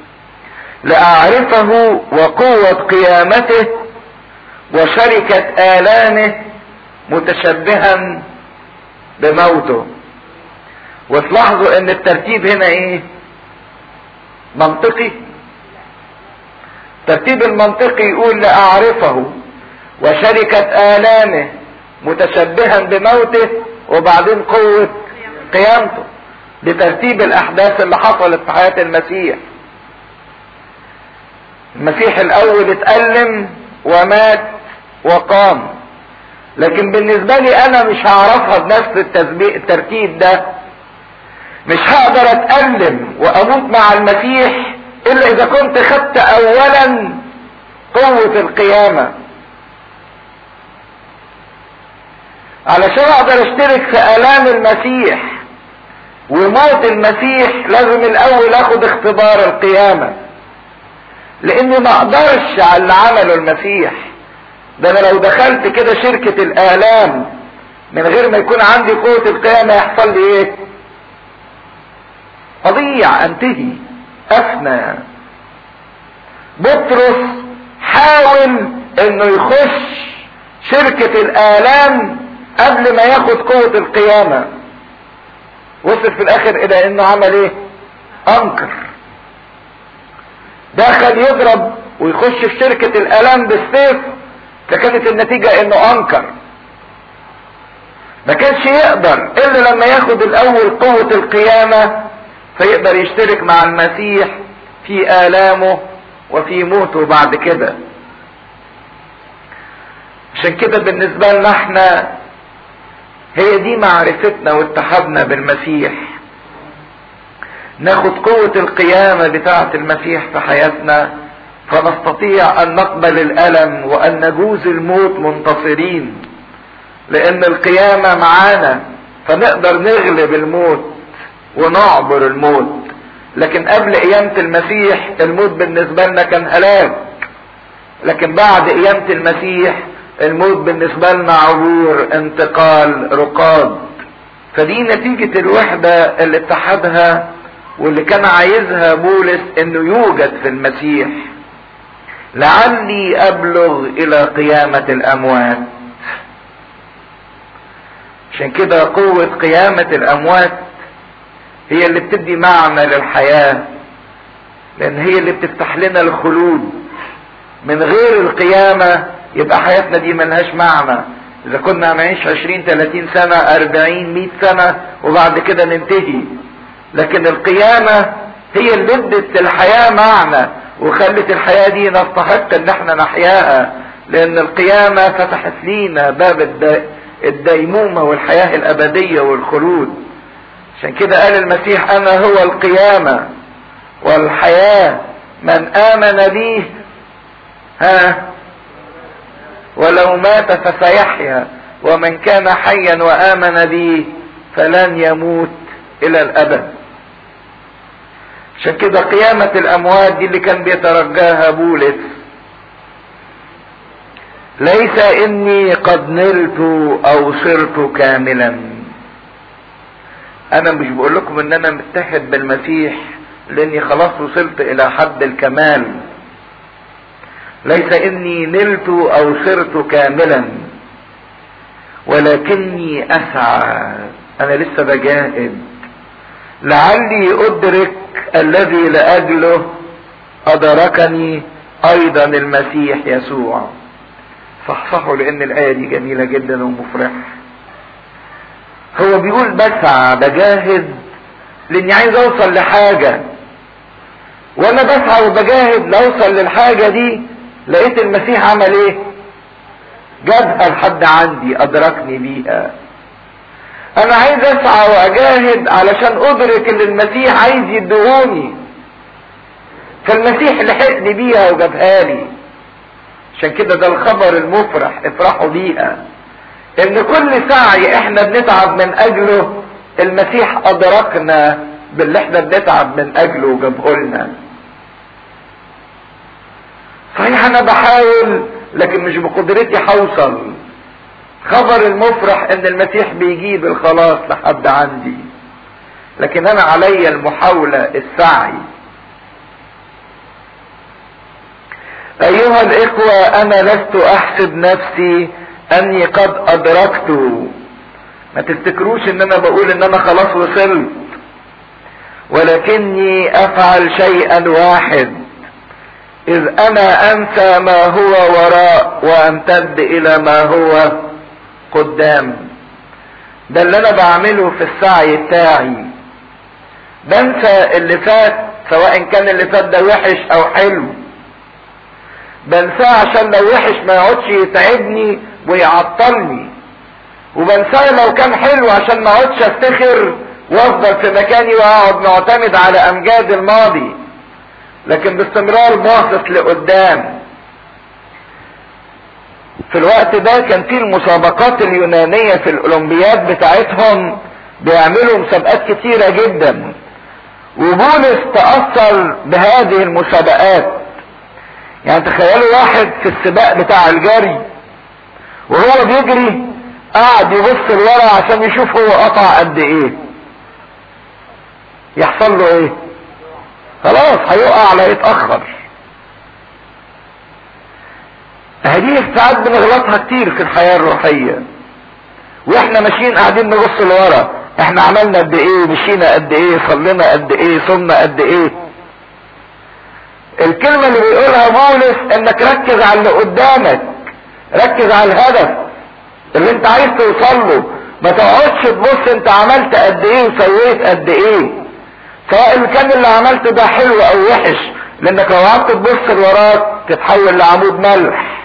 لاعرفه وقوة قيامته وشركة آلامه متشبها بموته وتلاحظوا ان الترتيب هنا ايه منطقي الترتيب المنطقي يقول لاعرفه وشركة آلامه متشبها بموته وبعدين قوة قيامته بترتيب الاحداث اللي حصلت في حياة المسيح المسيح الاول اتألم ومات وقام لكن بالنسبة لي انا مش هعرفها بنفس الترتيب ده مش هقدر اتألم واموت مع المسيح الا اذا كنت خدت اولا قوة القيامة علشان اقدر اشترك في الام المسيح وموت المسيح لازم الاول اخد اختبار القيامة لاني ما اقدرش على اللي عمله المسيح ده انا لو دخلت كده شركة الالام من غير ما يكون عندي قوة القيامة يحصل لي ايه اضيع انتهي افنى بطرس حاول انه يخش شركة الالام قبل ما ياخد قوة القيامة وصل في الاخر الى انه عمل ايه انكر دخل يضرب ويخش في شركة الالام بالسيف فكانت النتيجة انه انكر ما كانش يقدر الا لما ياخد الاول قوة القيامة فيقدر يشترك مع المسيح في آلامه وفي موته بعد كده عشان كده بالنسبة لنا احنا هي دي معرفتنا واتحادنا بالمسيح ناخد قوة القيامة بتاعة المسيح في حياتنا فنستطيع ان نقبل الالم وان نجوز الموت منتصرين لان القيامة معانا فنقدر نغلب الموت ونعبر الموت لكن قبل قيامة المسيح الموت بالنسبة لنا كان هلاك لكن بعد قيامة المسيح الموت بالنسبة لنا عبور انتقال رقاد فدي نتيجة الوحدة اللي اتحدها واللي كان عايزها بولس انه يوجد في المسيح لعلي ابلغ الى قيامة الاموات عشان كده قوة قيامة الاموات هي اللي بتدي معنى للحياة لان هي اللي بتفتح لنا الخلود من غير القيامة يبقى حياتنا دي ملهاش معنى اذا كنا هنعيش عشرين تلاتين سنة اربعين مئة سنة وبعد كده ننتهي لكن القيامة هي اللي ادت للحياة معنى وخلت الحياة دي نستحق ان احنا نحياها لان القيامة فتحت لينا باب الديمومة والحياة الابدية والخلود عشان كده قال المسيح انا هو القيامة والحياة من امن بي ها ولو مات فسيحيا ومن كان حيا وامن بي فلن يموت الى الابد عشان كده قيامة الاموات دي اللي كان بيترجاها بولس ليس اني قد نلت او صرت كاملا انا مش بقول لكم ان انا متحد بالمسيح لاني خلاص وصلت الى حد الكمال ليس اني نلت او صرت كاملا ولكني اسعى انا لسه بجاهد لعلي ادرك الذي لاجله ادركني ايضا المسيح يسوع صحصحوا لان الايه دي جميله جدا ومفرحه هو بيقول بسعى بجاهد لاني عايز اوصل لحاجه وانا بسعى وبجاهد لاوصل للحاجه دي لقيت المسيح عمل ايه جابها لحد عندي ادركني بيها انا عايز اسعى واجاهد علشان ادرك اللي المسيح عايز يدهوني فالمسيح لحقني بيها وجابها لي عشان كده ده الخبر المفرح افرحوا بيها ان كل سعي احنا بنتعب من اجله المسيح ادركنا باللي احنا بنتعب من اجله وجابه لنا صحيح انا بحاول لكن مش بقدرتي هوصل خبر المفرح ان المسيح بيجيب الخلاص لحد عندي لكن انا علي المحاولة السعي ايها الاخوة انا لست احسب نفسي اني قد ادركت ما تفتكروش ان انا بقول ان انا خلاص وصلت ولكني افعل شيئا واحد اذ انا انسى ما هو وراء وامتد الى ما هو قدام ده اللي انا بعمله في السعي بتاعي بنسى اللي فات سواء كان اللي فات ده وحش او حلو بنساه عشان لو وحش ما يقعدش يتعبني ويعطلني وبنساه لو كان حلو عشان ما اقعدش افتخر وافضل في مكاني واقعد معتمد على امجاد الماضي لكن باستمرار باصص لقدام في الوقت ده كان في المسابقات اليونانية في الاولمبياد بتاعتهم بيعملوا مسابقات كتيرة جدا وبولس تأثر بهذه المسابقات يعني تخيلوا واحد في السباق بتاع الجري وهو بيجري قاعد يبص لورا عشان يشوف هو قطع قد ايه يحصل له ايه خلاص هيقع لا يتأخر هذه ساعات بنغلطها كتير في الحياة الروحية واحنا ماشيين قاعدين نبص لورا احنا عملنا قد ايه مشينا قد ايه صلينا قد ايه صمنا قد ايه الكلمة اللي بيقولها بولس انك ركز على اللي قدامك ركز على الهدف اللي انت عايز توصل له ما تقعدش تبص انت عملت قد ايه وسويت قد ايه سواء اللي كان اللي عملته ده حلو او وحش لانك لو قعدت تبص لوراك تتحول لعمود ملح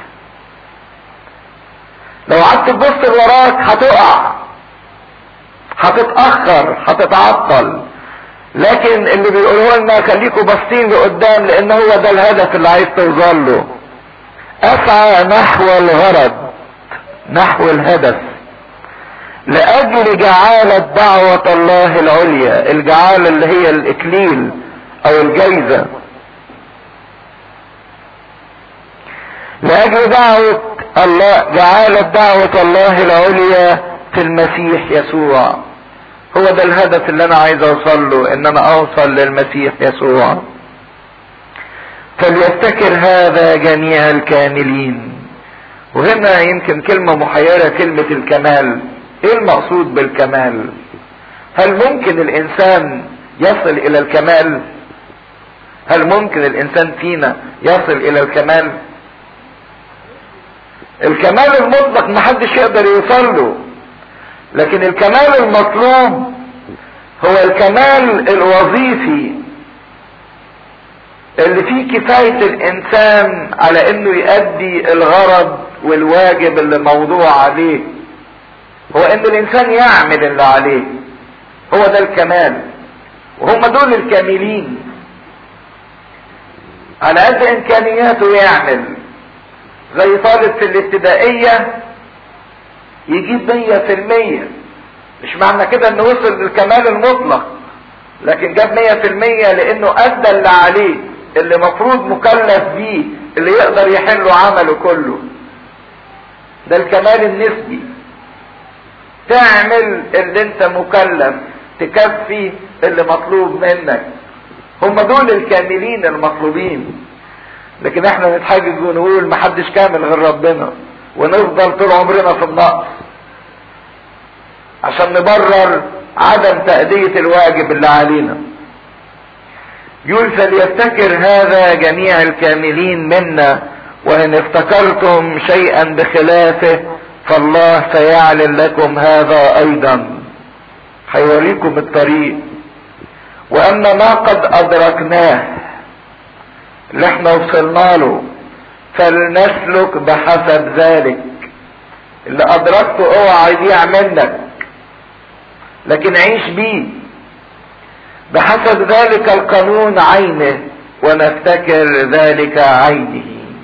لو قعدت تبص لوراك هتقع هتتاخر هتتعطل لكن اللي بيقولوا لنا خليكم باصين لقدام لان هو ده الهدف اللي عايز توصل له اسعى نحو الغرض نحو الهدف لاجل جعالة دعوة الله العليا الجعالة اللي هي الاكليل او الجايزة لاجل دعوة الله جعالة دعوة الله العليا في المسيح يسوع هو ده الهدف اللي انا عايز اوصل له ان انا اوصل للمسيح يسوع فليفتكر هذا جميع الكاملين وهنا يمكن كلمة محيرة كلمة الكمال ايه المقصود بالكمال هل ممكن الانسان يصل الى الكمال هل ممكن الانسان فينا يصل الى الكمال الكمال المطلق محدش يقدر يوصل له لكن الكمال المطلوب هو الكمال الوظيفي اللي فيه كفاية الانسان على انه يؤدي الغرض والواجب اللي موضوع عليه هو ان الانسان يعمل اللي عليه هو ده الكمال وهم دول الكاملين على قد امكانياته يعمل زي طالب في الابتدائية يجيب مية في المية مش معنى كده انه وصل للكمال المطلق لكن جاب مية في المية لانه ادى اللي عليه اللي مفروض مكلف بيه اللي يقدر يحل عمله كله ده الكمال النسبي تعمل اللي انت مكلف تكفي اللي مطلوب منك هم دول الكاملين المطلوبين لكن احنا نتحجج ونقول محدش كامل غير ربنا ونفضل طول عمرنا في النقص عشان نبرر عدم تأدية الواجب اللي علينا يقول فليفتكر هذا جميع الكاملين منا وان افتكرتم شيئا بخلافه فالله سيعلن لكم هذا ايضا هيوريكم الطريق واما ما قد ادركناه اللي احنا وصلنا له فلنسلك بحسب ذلك اللي ادركته اوعى يضيع منك لكن عيش بيه بحسب ذلك القانون عينه ونفتكر ذلك عينه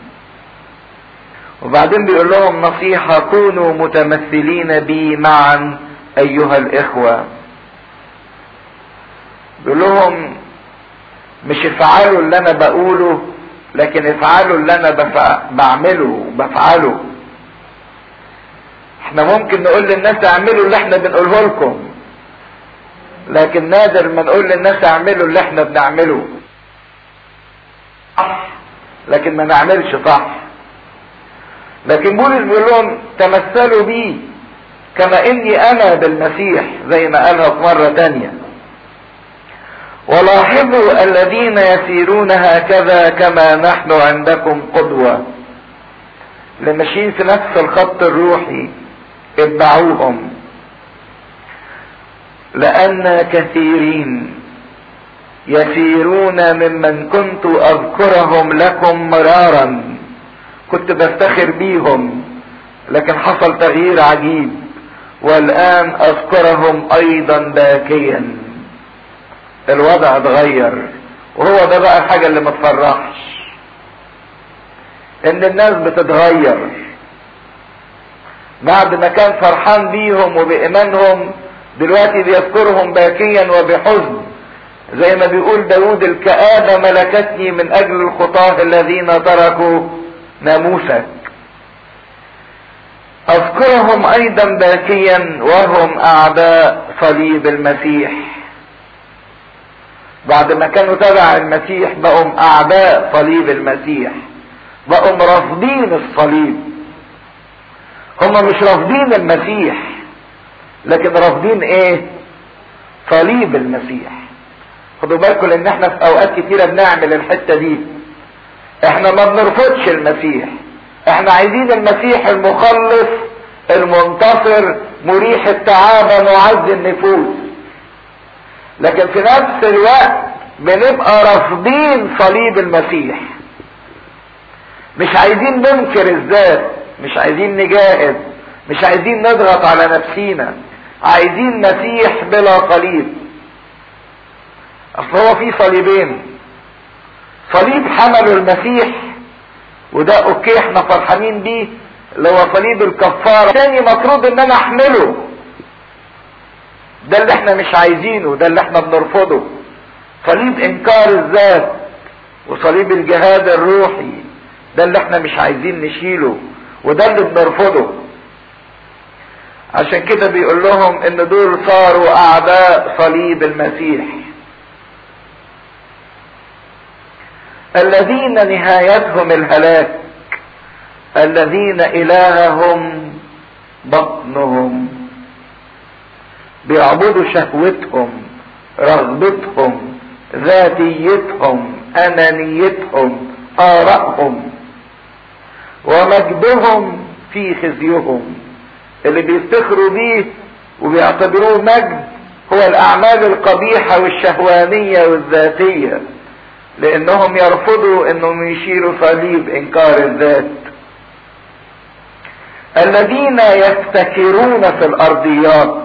وبعدين بيقول لهم نصيحة كونوا متمثلين بي معا ايها الاخوة بيقول لهم مش افعلوا اللي انا بقوله لكن افعلوا اللي انا بفع... بعمله بفعله احنا ممكن نقول للناس اعملوا اللي احنا بنقوله لكم لكن نادر ما نقول للناس اعملوا اللي احنا بنعمله لكن ما نعملش صح لكن بولس بيقول لهم تمثلوا بي كما اني انا بالمسيح زي ما قالها في مرة تانية ولاحظوا الذين يسيرون هكذا كما نحن عندكم قدوة اللي ماشيين في نفس الخط الروحي اتبعوهم لأن كثيرين يسيرون ممن كنت أذكرهم لكم مرارا كنت بفتخر بيهم لكن حصل تغيير عجيب والآن أذكرهم أيضا باكيا الوضع اتغير وهو ده بقى الحاجة اللي ما تفرحش ان الناس بتتغير بعد ما كان فرحان بيهم وبإيمانهم دلوقتي بيذكرهم باكيا وبحزن زي ما بيقول داود الكآبة ملكتني من أجل الخطاة الذين تركوا ناموسك أذكرهم أيضا باكيا وهم أعداء صليب المسيح بعد ما كانوا تبع المسيح بقوا أعداء صليب المسيح بقوا رافضين الصليب هم مش رافضين المسيح لكن رافضين ايه صليب المسيح خدوا بالكم لان احنا في اوقات كتيرة بنعمل الحتة دي احنا ما بنرفضش المسيح احنا عايزين المسيح المخلص المنتصر مريح التعابة معز النفوس لكن في نفس الوقت بنبقى رافضين صليب المسيح مش عايزين ننكر الذات مش عايزين نجاهد مش عايزين نضغط على نفسينا عايزين مسيح بلا صليب اصل هو في صليبين صليب حمله المسيح وده اوكي احنا فرحانين بيه اللي هو صليب الكفارة تاني مفروض ان انا احمله ده اللي احنا مش عايزينه ده اللي احنا بنرفضه صليب انكار الذات وصليب الجهاد الروحي ده اللي احنا مش عايزين نشيله وده اللي بنرفضه عشان كده بيقول لهم ان دول صاروا اعداء صليب المسيح الذين نهايتهم الهلاك الذين الههم بطنهم بيعبدوا شهوتهم رغبتهم ذاتيتهم انانيتهم ارائهم ومجدهم في خزيهم اللي بيفتخروا بيه وبيعتبروه مجد هو الاعمال القبيحة والشهوانية والذاتية لانهم يرفضوا انهم يشيلوا صليب انكار الذات الذين يفتكرون في الارضيات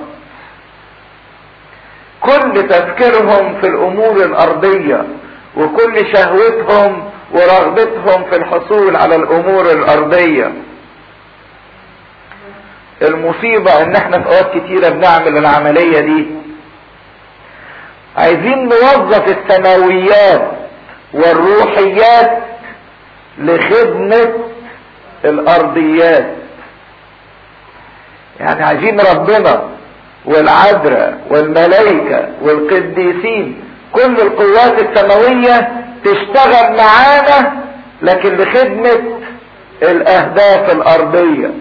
كل تفكيرهم في الامور الارضية وكل شهوتهم ورغبتهم في الحصول على الامور الارضية المصيبة ان احنا في اوقات كتيرة بنعمل العملية دي عايزين نوظف السماويات والروحيات لخدمة الارضيات يعني عايزين ربنا والعذراء والملائكة والقديسين كل القوات السماوية تشتغل معانا لكن لخدمة الاهداف الارضية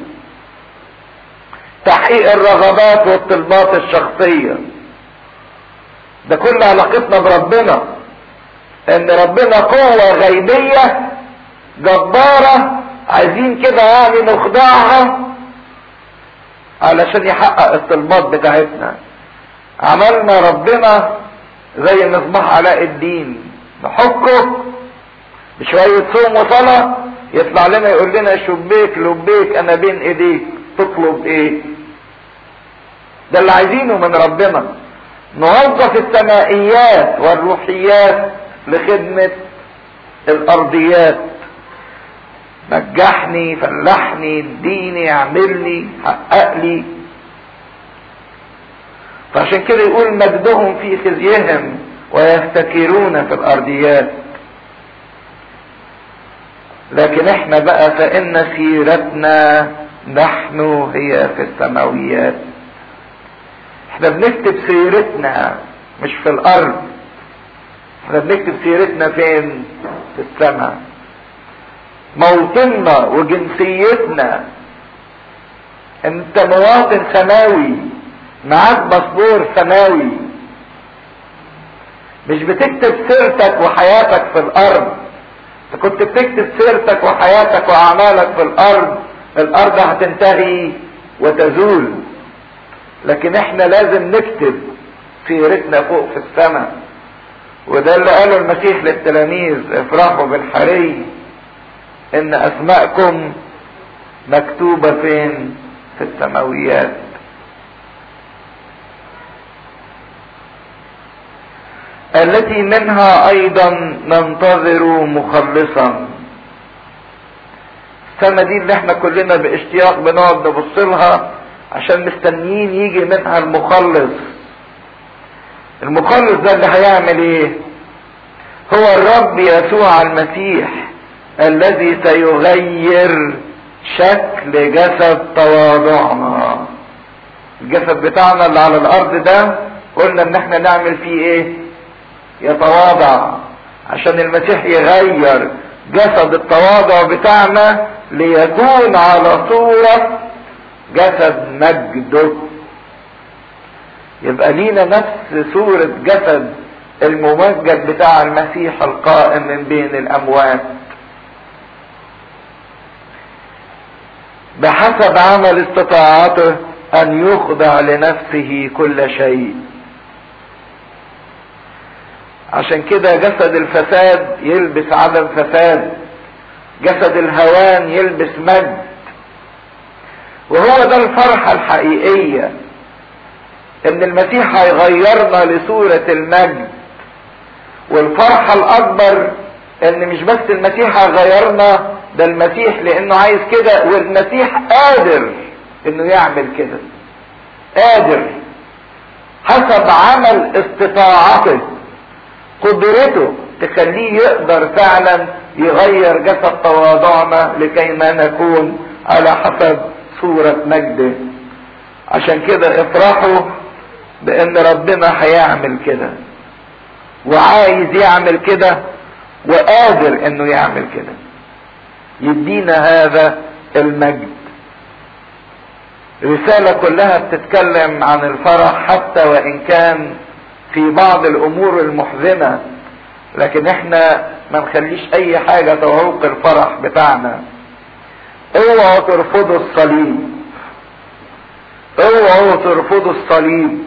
تحقيق الرغبات والطلبات الشخصية ده كل علاقتنا بربنا ان ربنا قوة غيبية جبارة عايزين كده يعني نخضعها علشان يحقق الطلبات بتاعتنا عملنا ربنا زي مصباح علاء الدين نحكه بشوية صوم وصلاة يطلع لنا يقول لنا شبيك لبيك انا بين ايديك تطلب ايه ده اللي عايزينه من ربنا نوظف السمائيات والروحيات لخدمة الارضيات نجحني فلحني اديني اعملني حقق لي فعشان كده يقول مجدهم في خزيهم ويفتكرون في الارضيات لكن احنا بقى فان سيرتنا نحن هي في السماويات احنا بنكتب سيرتنا مش في الارض احنا بنكتب سيرتنا فين في السماء موطننا وجنسيتنا انت مواطن سماوي معاك باسبور سماوي مش بتكتب سيرتك وحياتك في الارض انت كنت بتكتب سيرتك وحياتك واعمالك في الارض الارض هتنتهي وتزول لكن احنا لازم نكتب سيرتنا فوق في السماء وده اللي قاله المسيح للتلاميذ افرحوا بالحري ان اسماءكم مكتوبة فين في السماويات التي منها ايضا ننتظر مخلصا السنة دي اللي احنا كلنا باشتياق بنقعد نبص لها عشان مستنيين يجي منها المخلص المخلص ده اللي هيعمل ايه هو الرب يسوع المسيح الذي سيغير شكل جسد تواضعنا الجسد بتاعنا اللي على الارض ده قلنا ان احنا نعمل فيه ايه يتواضع عشان المسيح يغير جسد التواضع بتاعنا ليكون على صورة جسد مجده يبقى لينا نفس صورة جسد الممجد بتاع المسيح القائم من بين الأموات بحسب عمل استطاعته أن يخضع لنفسه كل شيء عشان كده جسد الفساد يلبس عدم فساد جسد الهوان يلبس مجد وهو ده الفرحة الحقيقية ان المسيح هيغيرنا لصورة المجد والفرحة الاكبر ان مش بس المسيح هيغيرنا ده المسيح لانه عايز كده والمسيح قادر انه يعمل كده قادر حسب عمل استطاعته قدرته تخليه يقدر فعلا يغير جسد تواضعنا لكي ما نكون على حسب صورة مجده عشان كده افرحوا بان ربنا هيعمل كده وعايز يعمل كده وقادر انه يعمل كده يدينا هذا المجد رسالة كلها بتتكلم عن الفرح حتى وان كان في بعض الامور المحزنة لكن احنا ما نخليش اي حاجة تعوق الفرح بتاعنا اوعوا ترفضوا الصليب اوعوا ترفضوا الصليب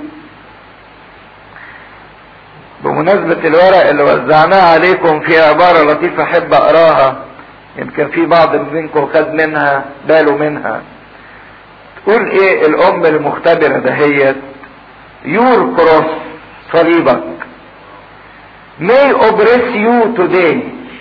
بمناسبة الورق اللي وزعناه عليكم في عبارة لطيفة احب اقراها يمكن في بعض منكم خد منها باله منها تقول ايه الام المختبرة دهيت يور كروس صليبك may oppress you today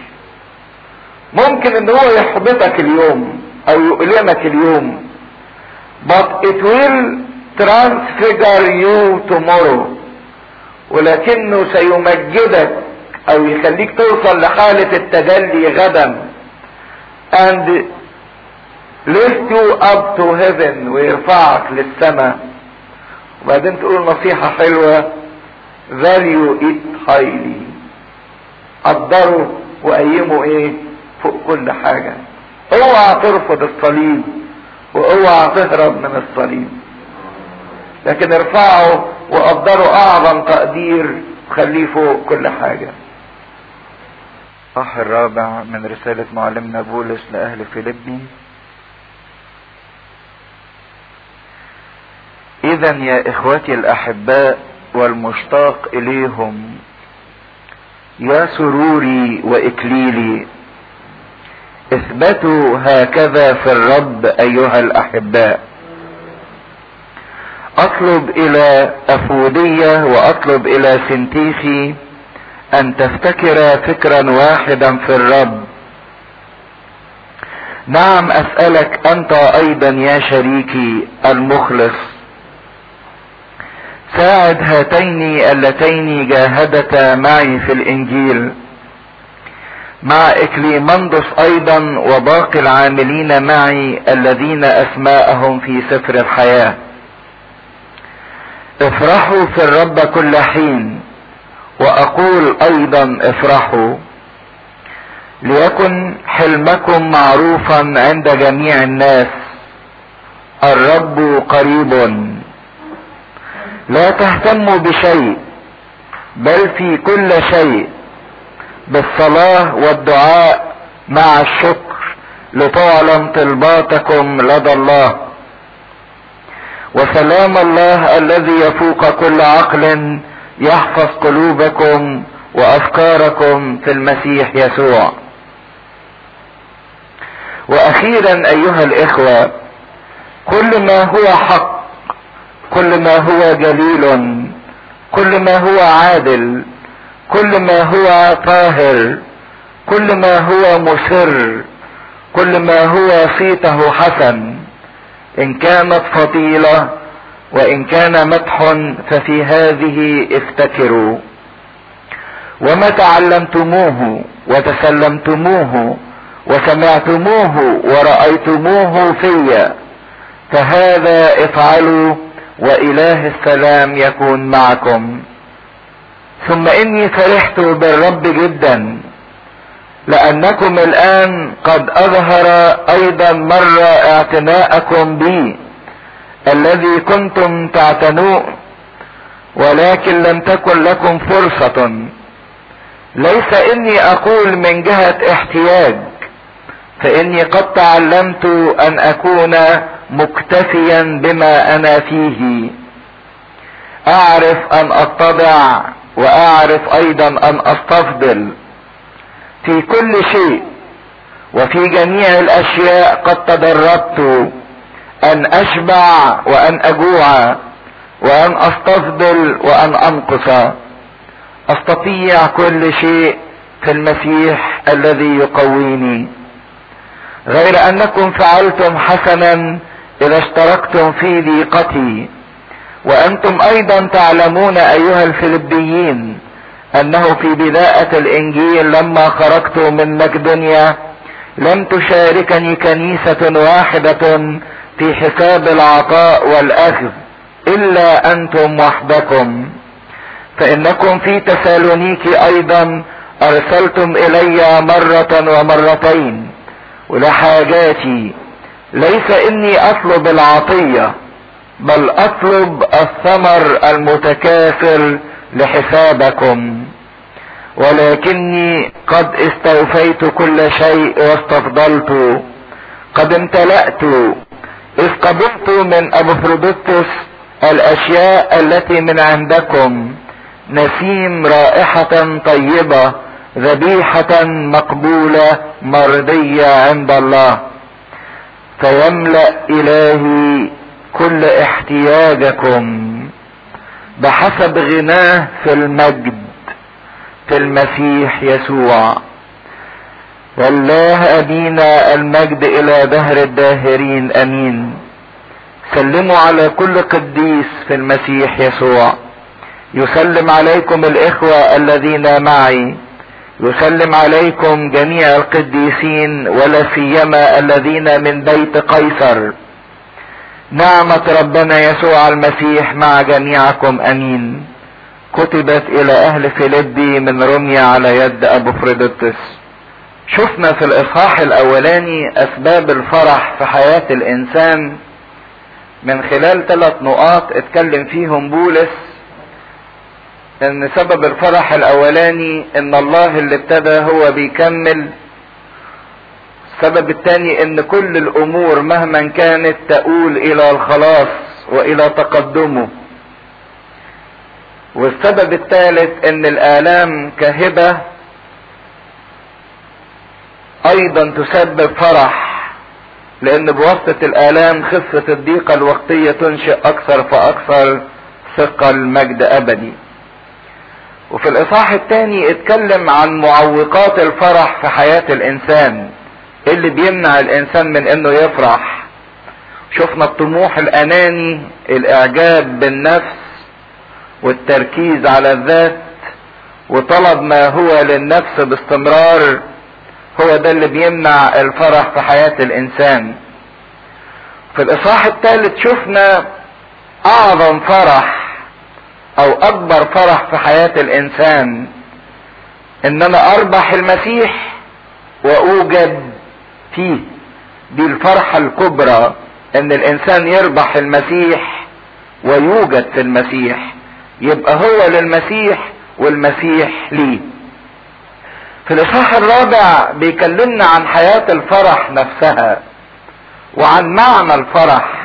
ممكن ان هو يحبطك اليوم او يؤلمك اليوم but it will transfigure you tomorrow ولكنه سيمجدك او يخليك توصل لحالة التجلي غدا and lift you up to heaven ويرفعك للسماء وبعدين تقول نصيحة حلوة value it highly قدروا وقيموا ايه فوق كل حاجة اوعى ترفض الصليب واوعى تهرب من الصليب لكن ارفعوا وقدروا اعظم تقدير وخليه فوق كل حاجة الصح الرابع من رسالة معلمنا بولس لأهل فيلبي إذا يا إخوتي الأحباء والمشتاق إليهم يا سروري وإكليلي اثبتوا هكذا في الرب أيها الأحباء أطلب إلى أفودية وأطلب إلى سنتيخي أن تفتكر فكرا واحدا في الرب نعم أسألك أنت أيضا يا شريكي المخلص ساعد هاتين اللتين جاهدتا معي في الانجيل مع اكليمندس ايضا وباقي العاملين معي الذين اسماءهم في سفر الحياة افرحوا في الرب كل حين واقول ايضا افرحوا ليكن حلمكم معروفا عند جميع الناس الرب قريب لا تهتموا بشيء بل في كل شيء بالصلاة والدعاء مع الشكر لتعلم طلباتكم لدى الله وسلام الله الذي يفوق كل عقل يحفظ قلوبكم وافكاركم في المسيح يسوع واخيرا ايها الاخوه كل ما هو حق كل ما هو جليل كل ما هو عادل كل ما هو طاهر كل ما هو مسر كل ما هو صيته حسن ان كانت فضيله وان كان مدح ففي هذه افتكروا وما تعلمتموه وتسلمتموه وسمعتموه ورأيتموه فيا فهذا افعلوا وإله السلام يكون معكم ثم إني فرحت بالرب جدا لأنكم الآن قد أظهر أيضا مرة اعتناءكم بي الذي كنتم تعتنوه ولكن لم تكن لكم فرصة ليس إني أقول من جهة احتياج فاني قد تعلمت ان اكون مكتفيا بما انا فيه اعرف ان اتضع واعرف ايضا ان استفضل في كل شيء وفي جميع الاشياء قد تدربت ان اشبع وان اجوع وان استفضل وان انقص استطيع كل شيء في المسيح الذي يقويني غير انكم فعلتم حسنا اذا اشتركتم في ضيقتي وانتم ايضا تعلمون ايها الفلبيين انه في بداية الانجيل لما خرجت من مقدونيا لم تشاركني كنيسة واحدة في حساب العطاء والاخذ الا انتم وحدكم فانكم في تسالونيكي ايضا ارسلتم الي مرة ومرتين ولحاجاتي ليس اني اطلب العطية بل اطلب الثمر المتكاثر لحسابكم ولكني قد استوفيت كل شيء واستفضلت قد امتلأت اذ قبلت من ابوفروديتس الاشياء التي من عندكم نسيم رائحة طيبة ذبيحة مقبولة مرضية عند الله فيملأ إلهي كل احتياجكم بحسب غناه في المجد في المسيح يسوع والله أبينا المجد إلى دهر الداهرين أمين سلموا على كل قديس في المسيح يسوع يسلم عليكم الإخوة الذين معي يسلم عليكم جميع القديسين ولا سيما الذين من بيت قيصر نعمة ربنا يسوع المسيح مع جميعكم امين كتبت الى اهل فيلبي من رمية على يد ابو فريدتس شفنا في الاصحاح الاولاني اسباب الفرح في حياة الانسان من خلال ثلاث نقاط اتكلم فيهم بولس ان سبب الفرح الاولاني ان الله اللي ابتدى هو بيكمل السبب الثاني ان كل الامور مهما كانت تؤول الى الخلاص والى تقدمه والسبب الثالث ان الالام كهبة ايضا تسبب فرح لان بواسطة الالام خفة الضيقة الوقتية تنشئ اكثر فاكثر ثقل مجد ابدي وفي الاصحاح الثاني اتكلم عن معوقات الفرح في حياة الانسان اللي بيمنع الانسان من انه يفرح شفنا الطموح الاناني الاعجاب بالنفس والتركيز على الذات وطلب ما هو للنفس باستمرار هو ده اللي بيمنع الفرح في حياة الانسان في الاصحاح الثالث شفنا اعظم فرح او اكبر فرح في حياة الانسان ان انا اربح المسيح واوجد فيه دي الفرحة الكبرى ان الانسان يربح المسيح ويوجد في المسيح يبقى هو للمسيح والمسيح ليه في الاصحاح الرابع بيكلمنا عن حياة الفرح نفسها وعن معنى الفرح